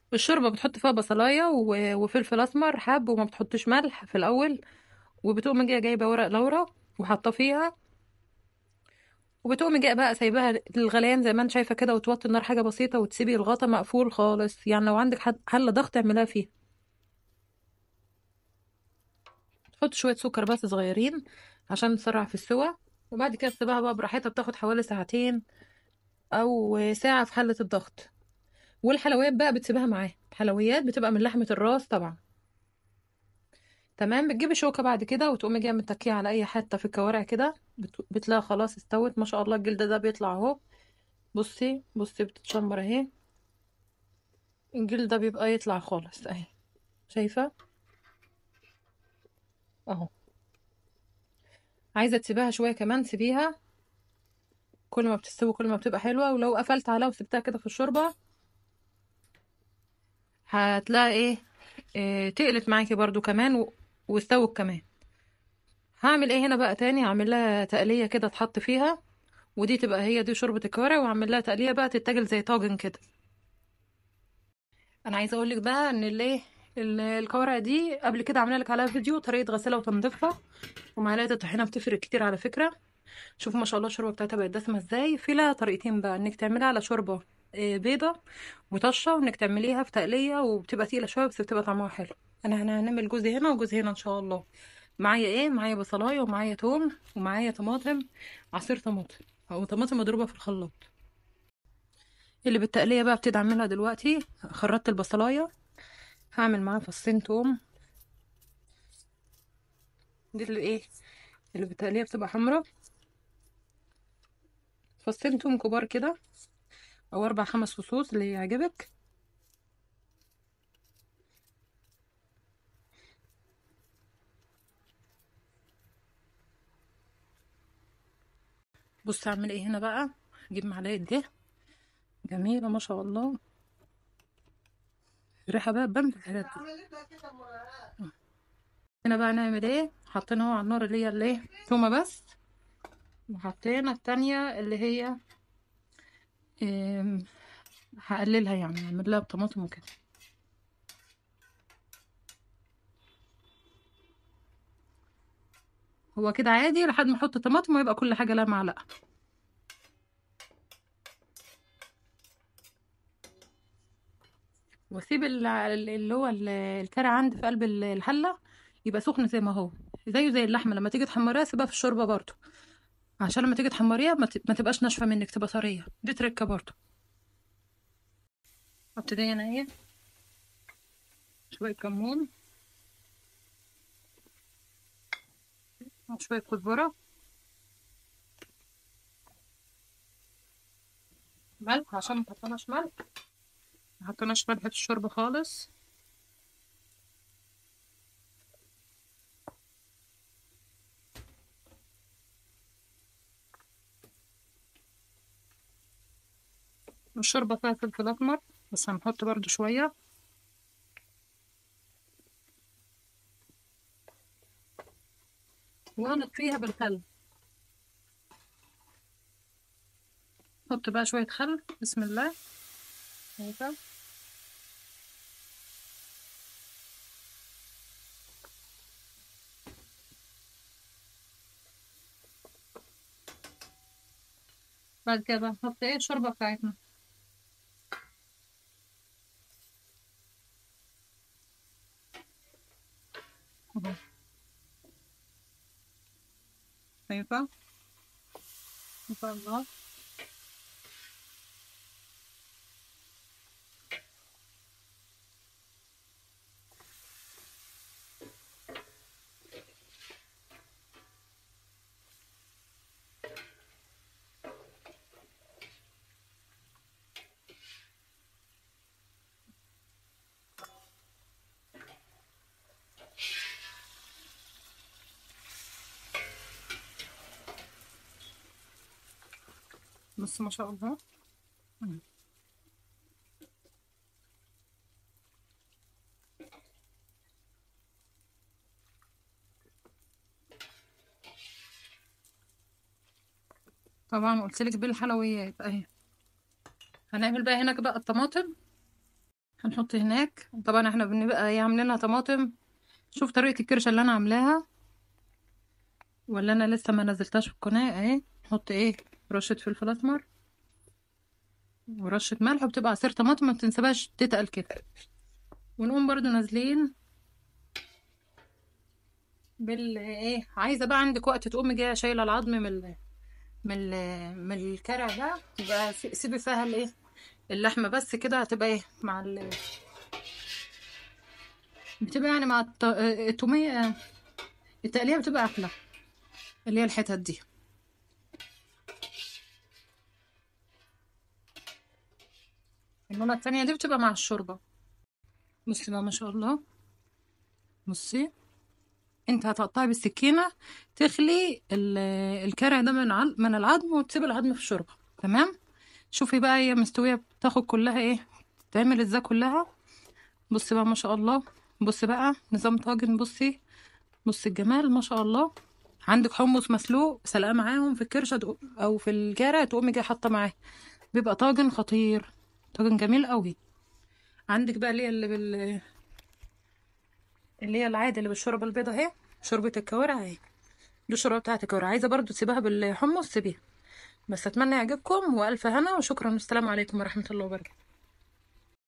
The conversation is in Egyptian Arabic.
الشوربة بتحط فيها بصلاية و- وفلفل أسمر حب وما بتحطش ملح في الأول وبتقوم جاية جايبة ورق لورا وحاطة فيها وبتقومي جايه بقى سايباها للغليان زي ما انت شايفه كده وتوطي النار حاجه بسيطه وتسيبي الغطا مقفول خالص يعني لو عندك حد- حله ضغط اعملها فيها تحط شويه سكر بس صغيرين عشان تسرع في السوا وبعد كده تسيبها بقى براحتها بتاخد حوالي ساعتين او ساعه في حله الضغط والحلويات بقى بتسيبها معاه حلويات بتبقى من لحمه الراس طبعا تمام بتجيبي شوكه بعد كده وتقومي جايه متكيه على اي حته في الكوارع كده بت- بتلاقي خلاص استوت ما شاء الله الجلد ده بيطلع اهو بصي بصي بتتشمر اهي الجلد ده بيبقى يطلع خالص اهي شايفة اهو عايزة تسيبيها شوية كمان سيبيها كل ما بتستوي كل ما بتبقى حلوة ولو قفلت عليها وسبتها كده في الشوربة هتلاقي ايه, إيه تقلت معاكي برضو كمان و... واستوت كمان هعمل ايه هنا بقى تاني هعمل لها تقلية كده تحط فيها ودي تبقى هي دي شوربة الكوارع وهعمل لها تقلية بقى تتاكل زي طاجن كده انا عايزه اقول لك بقى ان الايه ال- الكوارع دي قبل كده عامله لك عليها فيديو طريقه غسيلها وتنظيفها ومعلقه الطحينه بتفرق كتير على فكره شوفوا ما شاء الله الشوربه بتاعتها بقت دسمه ازاي في لها طريقتين بقى انك تعمليها على شوربه آه، بيضه وطشه وانك تعمليها في تقليه وبتبقى تقيله شويه بس بتبقى طعمها حلو انا هنا هنعمل جزء هنا وجزء هنا ان شاء الله معايا ايه معايا بصلايه ومعايا توم ومعايا طماطم عصير طماطم او طماطم مضروبه في الخلاط اللي بالتقليه بقى ابتدي اعملها دلوقتي خرطت البصلايه هعمل معاها فصين توم دي اللي ايه اللي بالتقليه بتبقى حمرا فصين توم كبار كده او اربع خمس فصوص اللي يعجبك بص اعمل ايه هنا بقى اجيب معلقه دي جميله ما شاء الله ريحه بقى بان في الحاجات دي هنا بقى نعمل ايه حطينا اهو على النار اللي هي الايه تومه بس وحطينا التانية اللي هي إيه هقللها يعني اعمل لها بطماطم وكده هو كده عادي لحد ما احط طماطم ويبقى كل حاجه لها معلقه واسيب ال- اللي هو ال- الكرع عندي في قلب ال- الحله يبقى سخن زي ما هو زيه زي اللحمه لما تيجي تحمريها سيبها في الشوربه برضو عشان لما تيجي تحمريها ما ت- ما تبقاش ناشفه منك تبقى طريه دي تركه برضو ابتدي هنا ايه شويه كمون وشويه كزبره ملح عشان ما حطيناش ملح ما حطيناش ملح في الشوربه خالص الشوربه فيها فلفل اسمر بس هنحط برضو شويه وهنطفيها بالخل نحط بقى شويه خل بسم الله شايفه بعد كده بقى نحط ايه الشوربه بتاعتنا اهو شايفه ما شاء الله بص ما شاء الله مم. طبعا قلت لك بالحلويات اهي هنعمل بقى هنا بقى الطماطم هنحط هناك طبعا احنا بنبقى ايه عاملينها طماطم شوف طريقة الكرشة اللي انا عاملاها ولا انا لسه ما نزلتهاش في القناة اهي نحط ايه رشة فلفل اسمر ورشة ملح وبتبقى عصير طماطم ما بتنسبهاش تتقل كده ونقوم برضو نازلين بال ايه عايزه بقى عندك وقت تقومي جايه شايله العظم من ال... من ال... من الكرع ده يبقى سي- سيبي فيها الايه اللحمه بس كده هتبقى ايه مع ال... بتبقى يعني مع الط... التوميه التقليه بتبقى احلى اللي هي الحتت دي المرة التانية دي بتبقى مع الشوربة بصي بقى ما شاء الله بصي انت هتقطعي بالسكينة تخلي ال- الكرع ده من عل- من العظم وتسيب العظم في الشوربة تمام شوفي بقى هي مستوية بتاخد كلها ايه تعمل ازاي كلها بصي بقى ما شاء الله بصي بقى نظام طاجن بصي بصي الجمال ما شاء الله عندك حمص مسلوق سلقاه معاهم في الكرشة تقو- او في الكرع تقومي جايه حاطه معاه بيبقى طاجن خطير طاجن جميل قوي عندك بقى اللي هي اللي بال اللي هي العادي اللي بالشوربه البيضه اهي شوربه الكوارع اهي دي الشوربه بتاعت الكوارع عايزه برضو تسيبها بالحمص سيبيها بس اتمنى يعجبكم والف هنا وشكرا والسلام عليكم ورحمه الله وبركاته